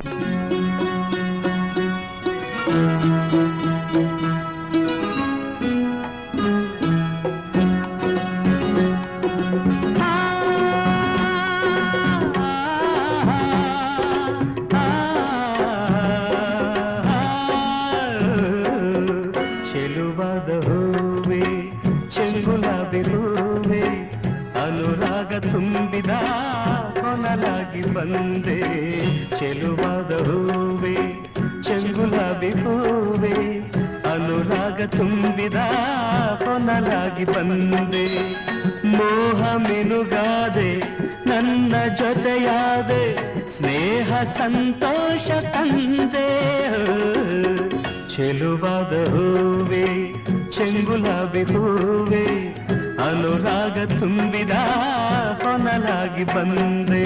ಚೆಲುವಾದ ಹೂವೆ ಚೆಂಗುಲಾಬಿ ಹೂವೆ ಅನುರಾಗ ತುಂಬಿದ ಕೊನಲಾಗಿ ಬಂದೆ ಚೆಲುವಾದ ಹೂವೆ ಚೆಂಗುಲಾಬಿ ಹೂವೆ ಅನುರಾಗ ತುಂಬಿದ ಕೊನಲಾಗಿ ಬಂದೆ ಮೋಹ ಮೆನುಗಾದೆ ನನ್ನ ಜೊತೆಯಾದೆ ಸ್ನೇಹ ಸಂತೋಷ ತಂದೆ ಚೆಲುವಾದ ಹೂವೆ ಚೆಂಗುಲಾಬಿ ಹೂವೆ ಅನುರಾಗ ತುಂಬಿದ ಕೊನಲಾಗಿ ಬಂದೆ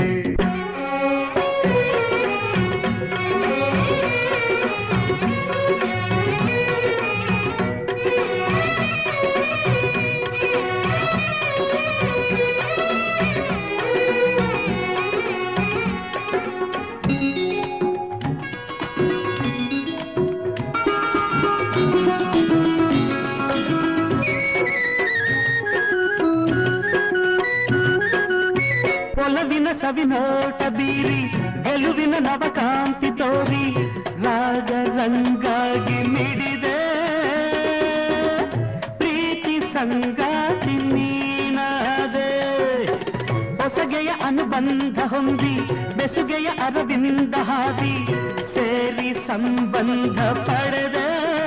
ಒಲವಿನ ಸವಿನೋಟ ಬೀರಿ ಗೆಲುವಿನ ನವಕಾಂತಿ ತೋರಿ ರಾಗ ರಂಗಾಗಿ ಮಿಡಿದೆ ಪ್ರೀತಿ ಸಂಗಾತಿ ನೀನಾದೆ ಹೊಸಗೆಯ ಅನುಬಂಧ ಹೊಂದಿ ಬೆಸುಗೆಯ ಅರವಿಂದ ಹಾದಿ ಸೇರಿ ಸಂಬಂಧ ಪಡೆದೆ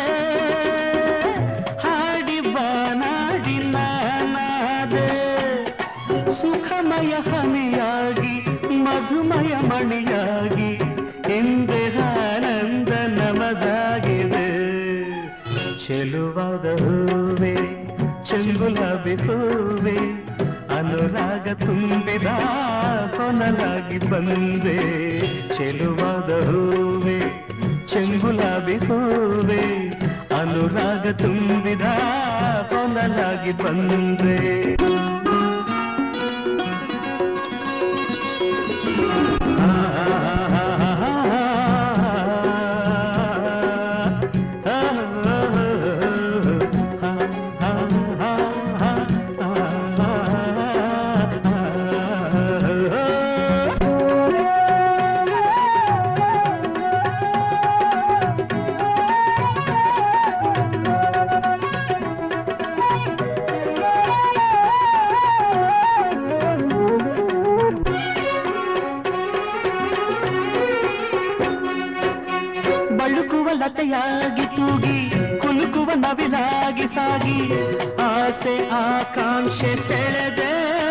ಹಾಡಿ ಬಾನಾಡಿ ನಾನಾದೆ ಸುಖಮಯ ಹನಿಯಾಗಿ ಮಧುಮಯ ಮಣಿಯಾಗಿ ಹಿಂದೆ ಆನಂದ ನಮದಾಗಿದೆ ಚೆಲುವಾದ ಹೂವೆ ಚೆಂಗುಲಾಬಿ ಹೂವೆ ಅನುರಾಗ ತುಂಬಿದ ಕೊನಲಾಗಿ ಬಂದೆ ಚೆಲುವಾದ ಹೂವೆ ಚೆಂಗುಲಾಬಿ ಹೂವೆ ಅನುರಾಗ ತುಂಬಿದ ಕೊನಲಾಗಿ ಬಂದೆ ಬಳುಕುವ ಲತೆಯಾಗಿ ತೂಗಿ ಕುಲುಕುವ ನವಿಲಾಗಿ ಸಾಗಿ ಆಸೆ ಆಕಾಂಕ್ಷೆ ಸೆಳೆದೆ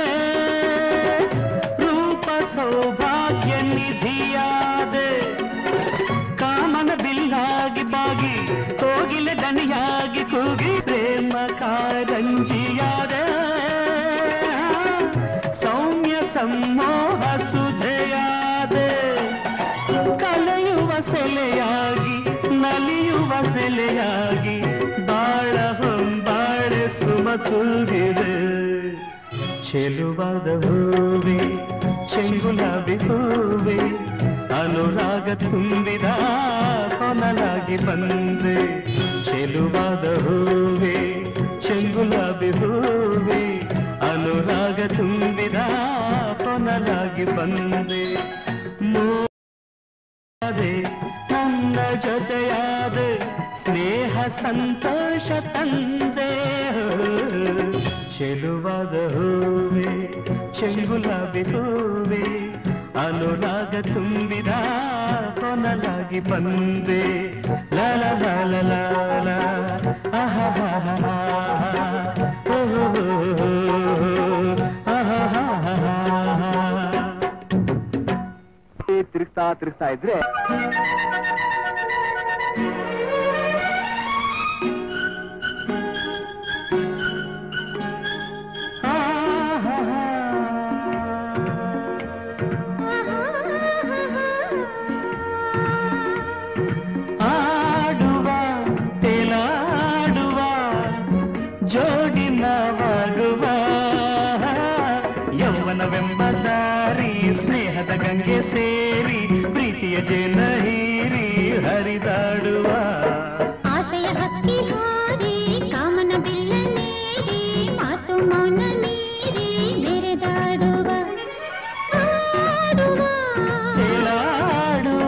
ರೂಪ ಸೌಭಾಗ್ಯ ನಿಧಿಯಾದೆ ಕಾಮನ ಬಿಲ್ಲಾಗಿ ಬಾಗಿ ಕೋಗಿಲೆ ದನಿಯಾಗಿ ಕೂಗಿ ಪ್ರೇಮ ಕಾರಂಜಿಯಾದೆ ಸೌಮ್ಯ ಸಮ್ಮೋಹ ಸುಧೆಯಾದೆ ಕಲೆಯುವ ಸೆಲೆಯಾಗಿ ನಲಿಯುವ ಸೆಲೆಯಾಗಿ ಬಾಳ ಹೊಂಬಾಳೆ ಸುಮ ತೂಗಿದೆ ಚೆಲುವಾದ ಹೂವೆ ಚೆಂಗುಲಾಬಿ ಹೂವೆ ಅನುರಾಗ ತುಂಬಿದ ಕೊನಲಾಗಿ ಬಂದೆ ಚೆಲುವಾದ ಹೂವೆ ಚೆಂಗುಲಾಬಿ ಹೂವೆ ಅನುರಾಗ ತುಂಬಿದ ಕೊನಲಾಗಿ ಬಂದೆ ಮೋ ಅದೇ ನನ್ನ ಜೊತೆಯಾದೆ ಸ್ನೇಹ ಸಂತೋಷ ತಂದೆ ಚೆಲುವಾದ ಹೂವೆ ಚೆಂಗುಲಾಬಿ ಹೂವೆ ಅನುರಾಗ ತುಂಬಿದ ಕೊನಲಾಗಿ ಬಂದೆ ಲಲ ಲಲ ಲಾಲ ಆಹಾ ತಿರುಗ್ತಾ ತಿರುಗ್ತಾ ಇದ್ರೆ ಆಡುವ ತೇಲಾಡುವ ಜೋಡಿ ನಾವಾಗುವ ಯೌವನವೆಂಬ ದಾರಿ ಸ್ನೇಹದ ಗಂಗೆ ಸೇರಿ ಪ್ರೀತಿಯ ಪ್ರೀತಿಯ ಜನ ಹೀರಿ ಹರಿದಾಡುವ ಆಸೆಯ ಹಕ್ಕಿ ಹಾರಿ ಕಾಮನ ಬಿಲ್ಲ ನೀರಿ ಮಾತು ಮೌನ ಮೀರಿ ಮೆರೆದಾಡುವ ಆಡುವ ತೇಲಾಡುವ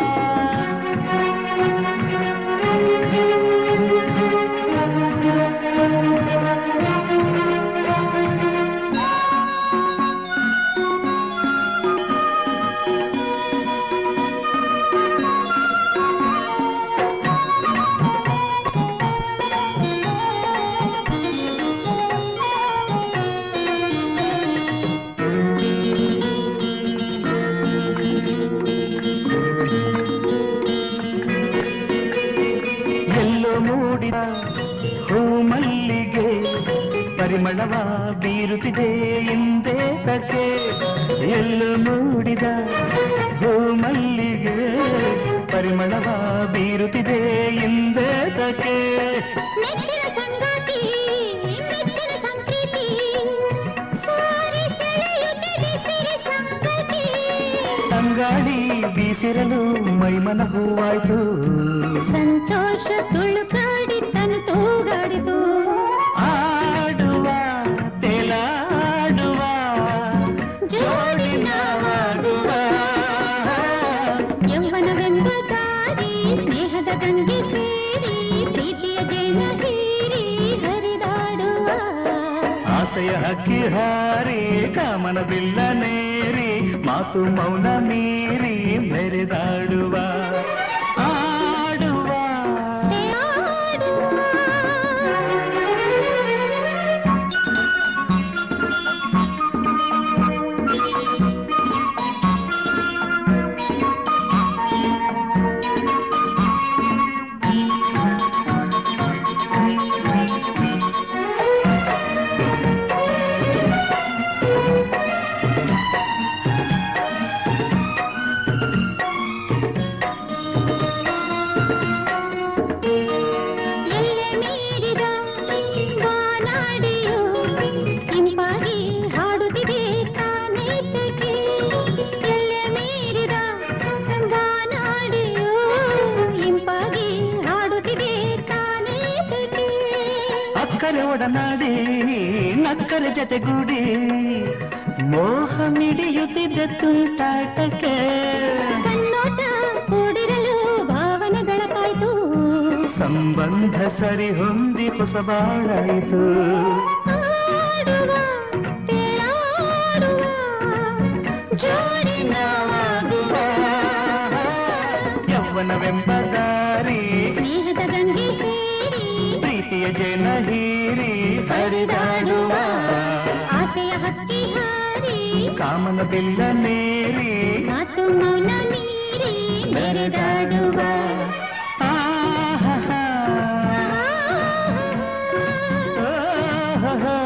ಎಲ್ಲೋ ಮೂಡಿದ ಹೂ ಮಲ್ಲಿಗೆ ಪರಿಮಳವ ಬೀರುತ್ತಿದೆ ಹಿಂದೆ ಸಕೆ ಎಲ್ಲೋ ಮೂಡಿದ ಹೂ ಮಲ್ಲಿಗೆ ಪರಿಮಳವ ಬೀರುತ್ತಿದೆ ಹಿಂದೆ ಸಕೆ ನೆಚ್ಚಿನ ಸಂಗಾತಿ ಮೆಚ್ಚಿನ ಸಂಪ್ರೀತಿ ಸಾರಿ ಸೆಳೆಯುತ್ತದೆ ಸಿರಿ ಸಂಗತಿ ತಂಗಾಳಿ ಬೀಸಿರಲು ಮೈಮನ ಹೂವಾಯ್ತು ಸಂತೋಷ ತುಳುಕಾಡಿ ತನು ತೂಗಾಡಿತು ಆಡುವ ತೇಲಾಡುವ ಜೋಡಿ ನಾವಾಗುವ ಯೌವನವೆಂಬ ದಾರಿ ಸ್ನೇಹದ ಗಂಗೆ ಸೇರಿ ಪ್ರೀತಿಯ ಜೇನ ಹೀರಿ ಹರಿದಾಡುವ ಆಸೆಯ ಹಕ್ಕಿ ಹಾರಿ ಕಾಮನ ಬಿಲ್ಲ ನೇರಿ ಮಾತು ಮೌನ ಮೀರಿ ಮೆರೆದಾಡುವ ಆಡುವ ಎಲ್ಲೆ ಮೀರಿದ ಬಾನಾಡಿಯು ಇಂಪಾಗಿ ಹಾಡುತ್ತಿದೆ ತಾನೇತಕ್ಕೆ ಎಲ್ಲೆ ಮೀರಿದ ಬಾನಾಡಿಯು ಇಂಪಾಗಿ ಹಾಡುತ್ತಿದೆ ತಾನೇತಕ್ಕೆ ಅಕ್ಕರೆ ಒಡನಾಡಿ ನಕ್ಕರೆ ಜತೆಗೂಡಿ ಮೋಹ ಮಿಡಿಯುತ್ತಿದ್ದ ತುಂಟಾಟಕ್ಕೆ ಕಣ್ಣೋಟ ಕೂಡಿರಲು ಭಾವನೆ ಬೆಳಕಾಯ್ತು ಸಂಬಂಧ ಸರಿ ಹೊಂದಿ ಹೊಸಬಾಳಾಯಿತು ಆಡುವ ತೇಲಾಡುವ ಜೋಡಿ ನಾವಾಗುವ ಯೌವನವೆಂಬ ದಾರಿ ಸ್ನೇಹದ ಗಂಗೆ ಸೇರಿ ಪ್ರೀತಿಯ ಜನ ಹೀರಿ ಹರಿದಾಡುವ ಆಸೆಯ ಹಕ್ಕಿ ಹಾರಿ ಕಾಮನ ಬಿಲ್ಲ ನೇರಿ ಮಾತು ಮೌನ ಮೀರಿ ಮೆರೆದಾಡುವ ಆಹಾ ಆಹಾ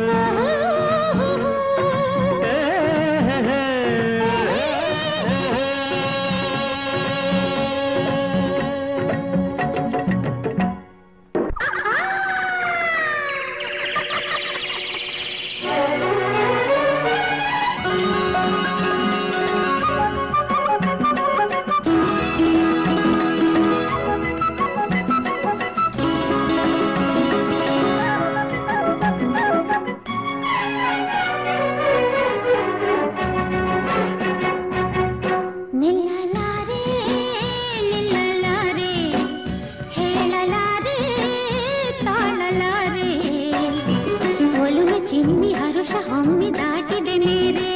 ನಿಲ್ಲಲಾರೆ ನಿಲ್ಲಲಾರೆ ಹೇಳಲಾರೆ ತಾಳಲಾರೆ ಒಲುಮೆ ಚಿಮ್ಮಿ ಹರುಷ ಹೊಮ್ಮಿ ದಾಟಿದೆ ಮೇರೆ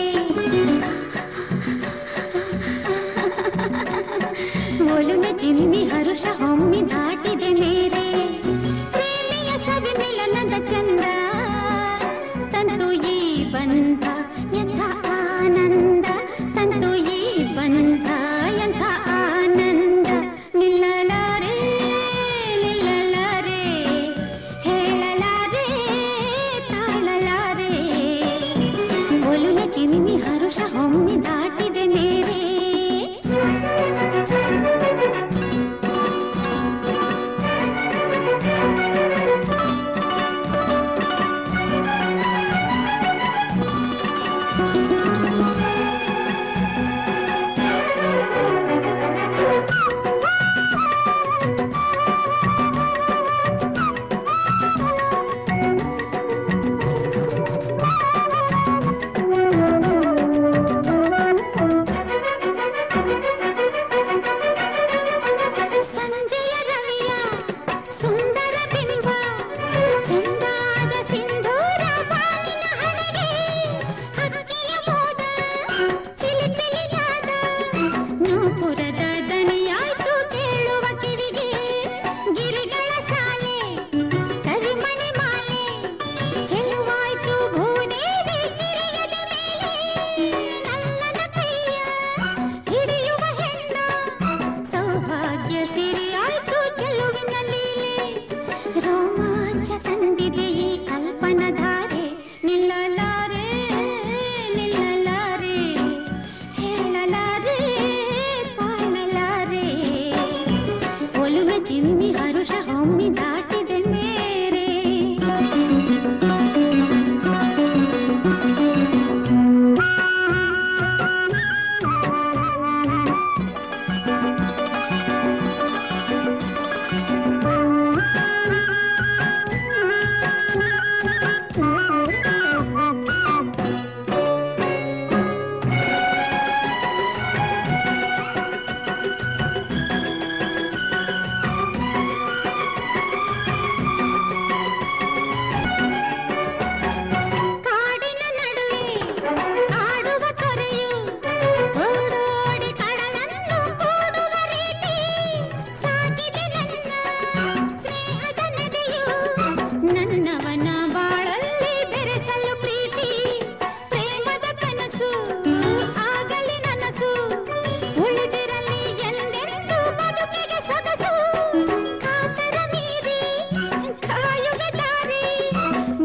ಒಲುಮೆ ಚಿಮ್ಮಿ ಹರುಷ ಹೊಮ್ಮಿ ದಾಟಿದೆ ಮೇರೆ ಪ್ರೇಮಿಯ ಸವಿ ಮಿಲನದ ಚಂದ ತಂತು ಈ ಬಂಧ ಎಂಥ ಆನಂದ ತಂತು ಈ ಬಂಧ ಎಂಥ ಆನಂದ ನಿಲ್ಲಲಾರೆ ನಿಲ್ಲಲಾರೆ ಹೇಳಲಾರೆ ತಾಳಲಾರೆ ಒಲುಮೆ ಚಿಮ್ಮಿ ಹರುಷ ಹೊಮ್ಮಿ ದಾಟಿದೆ ಮೇರೆ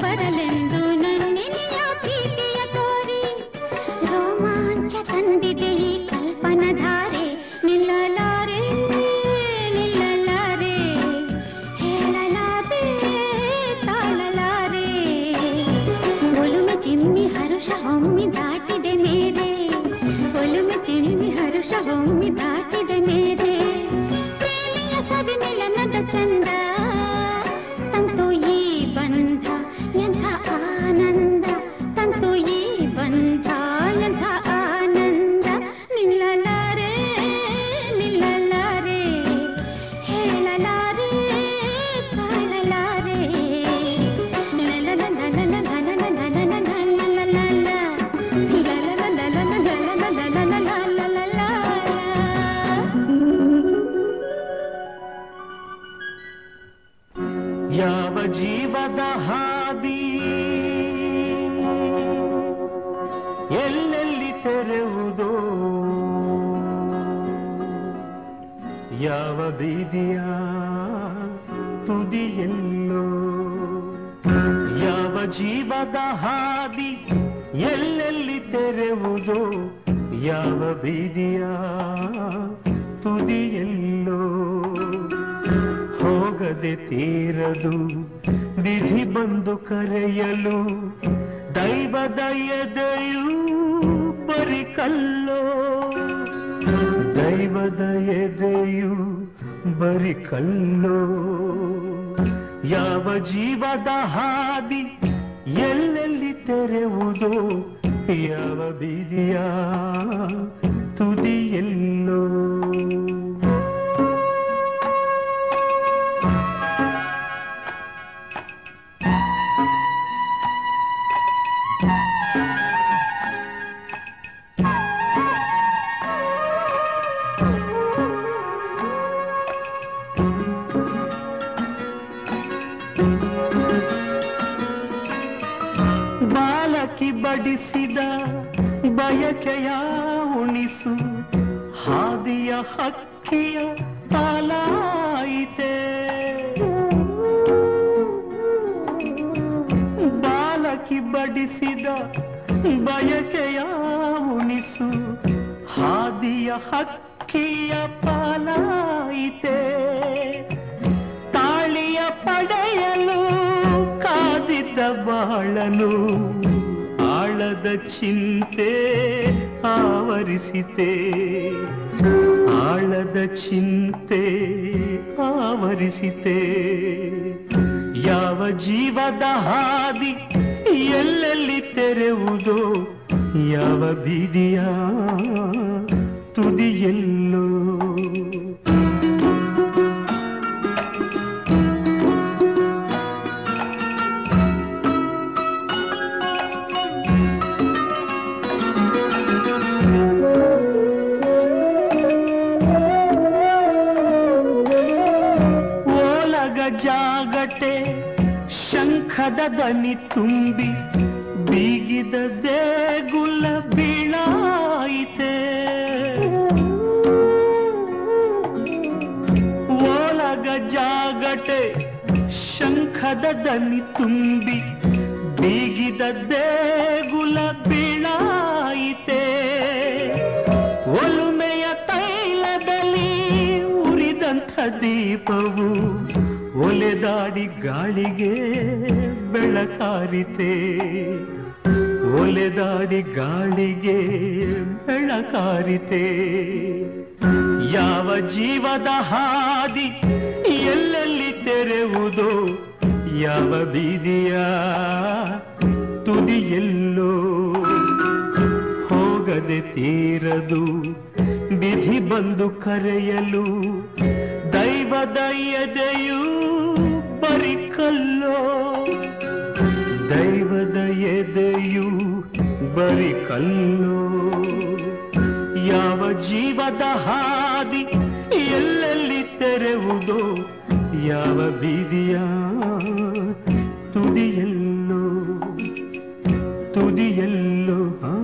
ಬರಲೆಂದು ನನ್ನಿನಿಯ ಪ್ರೀತಿಯ ತೋರಿ ರೋಮಾಂಚ ತಂದಿದೆ ಈ ಕಲ್ಪನಧಾರೆ ನಿಲ್ಲಲಾರೆ ನಿಲ್ಲಲಾರೆ ಹೇಳಲಾರೆ ತಾಳಲಾರೆ ಒಲುಮೆ ಚಿಮ್ಮಿ ಹರುಷ ಹೊಮ್ಮಿ ದಾಟಿದೆ ಮೇರೆ ಒಲುಮೆ ಚಿಮ್ಮಿ ಹರುಷ ಹೊಮ್ಮಿ ದಾಟಿದೆ ಮೇರೆ ಪ್ರೇಮಿಯ ಸವಿ ಮಿಲನದ ಚಂದ ತಂತು ಈ ಬಂಧ ಎಂಥ ಆನಂದ ತಂತು ಈ ಬಂಧ ಎಂಥ ಆನಂದ ನಿಲ್ಲಲಾರೆ ನಿಲ್ಲಲಾರೆ ಹೇಳಲಾರೆ ತಾಳಲಾರೆ ಯಾವ ಜೀವದ ಹಾದಿ ಎಲ್ಲೆಲ್ಲಿ ತೆರೆವುದೋ ಯಾವ ಬೀದಿಯ ತುದಿಯೆಲ್ಲೋ ಯಾವ ಜೀವದ ಹಾದಿ ಎಲ್ಲೆಲ್ಲಿ ತೆರೆವುದೋ ಯಾವ ಬೀದಿಯ ತುದಿಯೆಲ್ಲೋ ಹೋಗದೆ ತೀರದು ವಿಧಿ ಬಂದು ಕರೆಯಲು ದೈವದ ಎದೆಯೂ ಬರಿಕಲ್ಲೋ ದೈವದ ಎದೆಯು ಬರಿ ಕಲ್ಲೋ ಯಾವ ಜೀವದ ಹಾದಿ ಎಲ್ಲೆಲ್ಲಿ ತೆರೆವುದೋ ಯಾವ ಬೀದಿಯ ತುದಿಯೆಲ್ಲೋ ಬಾಲಕಿ ಬಡಿಸಿದ ಬಯಕೆಯ ಉಣಿಸು ಹಾದಿಯ ಹಕ್ಕಿಯ ಪಾಲಾಯಿತೆ ಬಾಲಕಿ ಬಡಿಸಿದ ಬಯಕೆಯ ಉಣಿಸು ಹಾದಿಯ ಹಕ್ಕಿಯ ಪಾಲಾಯಿತೆ ತಾಳಿಯ ಪಡೆಯಲು ಕಾದಿದ್ದ ಬಾಳನು ಆಳದ ಚಿಂತೆ ಆವರಿಸಿತೆ ಆಳದ ಚಿಂತೆ ಆವರಿಸಿತೆ ಯಾವ ಜೀವದ ಹಾದಿ ಎಲ್ಲೆಲ್ಲಿ ತೆರೆವುದೋ ಯಾವ ಬೀದಿಯ ತುದಿಯೆಲ್ಲೋ ಓಲಗ ಜಾಗಟೆ ಶಂಖದ ದನಿ ತುಂಬಿ ಬೀಗಿದ ದೇಗುಲ ಬೀಳಾಯಿತೆ ಓಲಗ ಜಾಗಟೆ ಶಂಖದ ದನಿ ತುಂಬಿ ಬೀಗಿದ ದೇಗುಲ ಬೀಳಾಯಿತೆ ಒಲುಮೆಯ ತೈಲದಲ್ಲಿ ಉರಿದಂಥ ದೀಪವು ಒಲೆದಾಡಿ ಗಾಳಿಗೆ ಬೆಳಕಾರಿತೆ ಒಲೆದಾಡಿ ಗಾಳಿಗೆ ಬೆಳಕಾರಿತೆ ಯಾವ ಜೀವದ ಹಾದಿ ಎಲ್ಲೆಲ್ಲಿ ತೆರೆವುದೋ ಯಾವ ಬೀದಿಯ ತುದಿಯೆಲ್ಲೋ ಹೋಗದೆ ತೀರದು ವಿಧಿ ಬಂದು ಕರೆಯಲು ದೈವದ ಎದೆಯೂ ಬರಿಕಲ್ಲೋ ದೈವದ ಎದೆಯು ಬರಿಕಲ್ಲೋ ಯಾವ ಜೀವದ ಹಾದಿ ಎಲ್ಲೆಲ್ಲಿ ತೆರೆವುದೋ ಯಾವ ಬೀದಿಯ ತುದಿಯೆಲ್ಲೋ ತುದಿಯೆಲ್ಲೋ ಆ